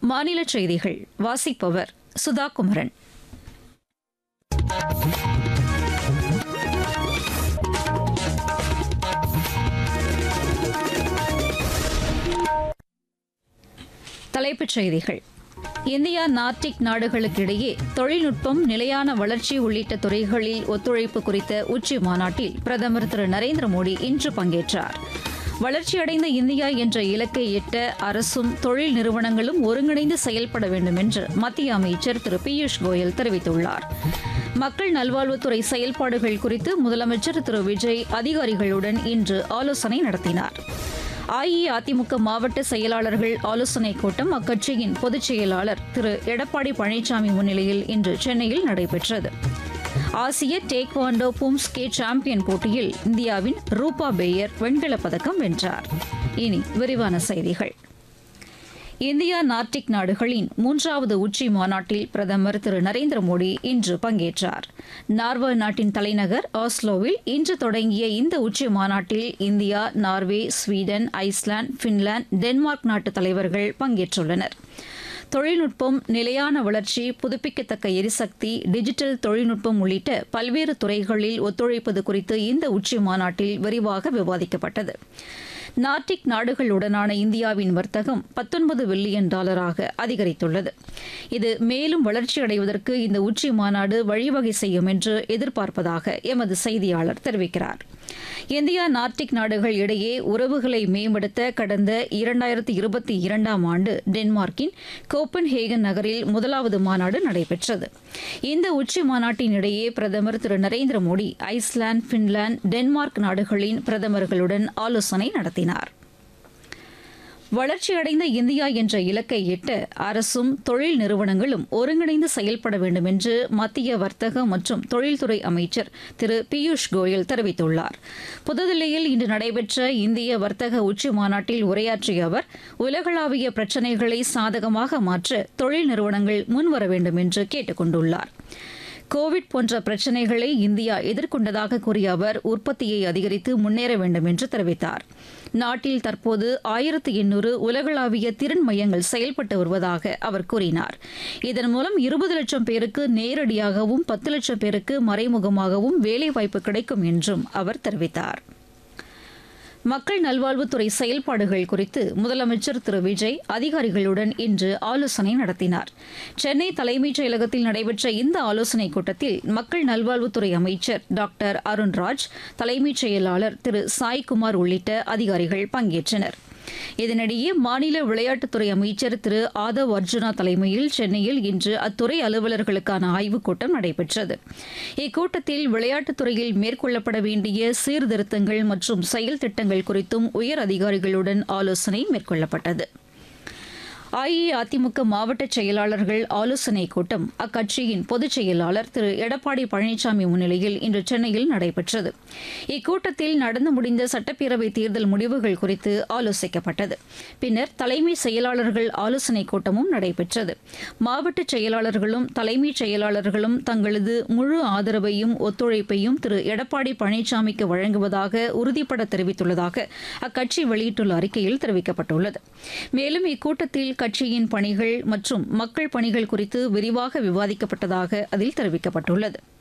மாநில செய்திகள் வாசிப்பவர் சுதா குமரன் தலைப்புச் செய்திகள் இந்தியா நார்டிக் நாடுகளுக்கிடையே தொழில்நுட்பம் நிலையான வளர்ச்சி உள்ளிட்ட துறைகளில் ஒத்துழைப்பு குறித்த உச்சி மாநாட்டில் பிரதமர் திரு நரேந்திர மோடி இன்று பங்கேற்றார் வளர்ச்சியடைந்த இந்தியா என்ற இலக்கை எட்ட அரசும் தொழில் நிறுவனங்களும் ஒருங்கிணைந்து செயல்பட வேண்டும் என்று மத்திய அமைச்சர் திரு பியூஷ் கோயல் தெரிவித்துள்ளார் மக்கள் நல்வாழ்வுத்துறை செயல்பாடுகள் குறித்து முதலமைச்சர் திரு விஜய் அதிகாரிகளுடன் இன்று ஆலோசனை நடத்தினார் அஇஅதிமுக மாவட்ட செயலாளர்கள் ஆலோசனைக் கூட்டம் அக்கட்சியின் பொதுச் செயலாளர் திரு எடப்பாடி பழனிசாமி முன்னிலையில் இன்று சென்னையில் நடைபெற்றது ஆசிய டேக்வாண்டோ பூம்ஸ்கே சாம்பியன் போட்டியில் இந்தியாவின் ரூபா பேயர் வெண்கலப் பதக்கம் வென்றார் இனி விரிவான செய்திகள் இந்தியா நார்டிக் நாடுகளின் மூன்றாவது உச்சி மாநாட்டில் பிரதமர் திரு நரேந்திர மோடி இன்று பங்கேற்றார் நார்வே நாட்டின் தலைநகர் ஆஸ்லோவில் இன்று தொடங்கிய இந்த உச்சி மாநாட்டில் India Norway Sweden Iceland Finland Denmark நாட்டு தலைவர்கள் பங்கேற்றுள்ளனர் தொழில்நுட்பம் நிலையான வளர்ச்சி புதுப்பிக்கத்தக்க எரிசக்தி டிஜிட்டல் தொழில்நுட்பம் உள்ளிட்ட பல்வேறு துறைகளில் ஒத்துழைப்பது குறித்து இந்த உச்சி மாநாட்டில் விரிவாக விவாதிக்கப்பட்டது நார்டிக் நாடுகளுடனான இந்தியாவின் வர்த்தகம் பத்தொன்பது பில்லியன் டாலராக அதிகரித்துள்ளது இது மேலும் வளர்ச்சியடைவதற்கு இந்த உச்சி மாநாடு வழிவகை செய்யும் என்று எதிர்பார்ப்பதாக எமது செய்தியாளர் தெரிவிக்கிறார் இந்தியா நார்டிக் நாடுகள் இடையே உறவுகளை மேம்படுத்த கடந்த இரண்டாயிரத்தி இருபத்தி இரண்டாம் ஆண்டு டென்மார்க்கின் கோப்பன் ஹேகன் நகரில் முதலாவது மாநாடு நடைபெற்றது இந்த உச்சி மாநாட்டின் இடையே பிரதமர் Thiru Narendra Modi Iceland Finland Denmark நாடுகளின் பிரதமர்களுடன் ஆலோசனை நடத்தினார் வளர்ச்சியடைந்த இந்தியா என்ற இலக்கை எட்ட அரசும் தொழில் நிறுவனங்களும் ஒருங்கிணைந்து செயல்பட வேண்டும் என்று மத்திய வர்த்தக மற்றும் தொழில்துறை அமைச்சர் திரு பியூஷ் கோயல் தெரிவித்துள்ளார் புதுதில்லியில் இன்று நடைபெற்ற இந்திய வர்த்தக உச்சி மாநாட்டில் உரையாற்றிய அவர் உலகளாவிய பிரச்சினைகளை சாதகமாக மாற்ற தொழில் நிறுவனங்கள் முன்வர வேண்டும் என்று கேட்டுக் கொண்டுள்ளார் கோவிட் போன்ற பிரச்சினைகளை இந்தியா எதிர்கொண்டதாக கூறிய அவர் உற்பத்தியை அதிகரித்து முன்னேற வேண்டும் என்று தெரிவித்தார் நாட்டில் தற்போது ஆயிரத்து எண்ணூறு உலகளாவிய திறன் மையங்கள் செயல்பட்டு வருவதாக அவர் கூறினார் இதன் மூலம் இருபது லட்சம் பேருக்கு நேரடியாகவும் பத்து லட்சம் பேருக்கு மறைமுகமாகவும் வேலைவாய்ப்பு கிடைக்கும் என்றும் அவர் தெரிவித்தார் மக்கள் நல்வாழ்வுத்துறை செயல்பாடுகள் குறித்து முதலமைச்சர் திரு விஜய் அதிகாரிகளுடன் இன்று ஆலோசனை நடத்தினார் சென்னை தலைமைச் செயலகத்தில் நடைபெற்ற இந்த ஆலோசனைக் கூட்டத்தில் மக்கள் நல்வாழ்வுத்துறை அமைச்சர் டாக்டர் அருண்ராஜ் தலைமைச் செயலாளர் திரு சாய்குமார் உள்ளிட்ட அதிகாரிகள் பங்கேற்றனர் இதனிடையே மாநில விளையாட்டுத்துறை அமைச்சர் திரு ஆதவ் அர்ஜுனா தலைமையில் சென்னையில் இன்று அத்துறை அலுவலர்களுக்கான ஆய்வுக் கூட்டம் நடைபெற்றது இக்கூட்டத்தில் விளையாட்டுத்துறையில் மேற்கொள்ளப்பட வேண்டிய சீர்திருத்தங்கள் மற்றும் செயல் திட்டங்கள் குறித்தும் உயர் அதிகாரிகளுடன் ஆலோசனை மேற்கொள்ளப்பட்டது அஇஅதிமுக மாவட்ட செயலாளர்கள் ஆலோசனைக் கூட்டம் அக்கட்சியின் பொதுச் செயலாளர் திரு எடப்பாடி பழனிசாமி முன்னிலையில் இன்று சென்னையில் நடைபெற்றது இக்கூட்டத்தில் நடந்து முடிந்த சட்டப்பேரவை தேர்தல் முடிவுகள் குறித்து ஆலோசிக்கப்பட்டது பின்னர் தலைமை செயலாளர்கள் ஆலோசனைக் கூட்டமும் நடைபெற்றது மாவட்ட செயலாளர்களும் தலைமைச் செயலாளர்களும் தங்களது முழு ஆதரவையும் ஒத்துழைப்பையும் திரு எடப்பாடி பழனிசாமிக்கு வழங்குவதாக உறுதிபட தெரிவித்துள்ளதாக அக்கட்சி வெளியிட்டுள்ள அறிக்கையில் தெரிவிக்கப்பட்டுள்ளது மேலும் இக்கூட்டத்தில் கட்சியின் பணிகள் மற்றும் மக்கள் பணிகள் குறித்து விரிவாக விவாதிக்கப்பட்டதாக அதில் தெரிவிக்கப்பட்டுள்ளது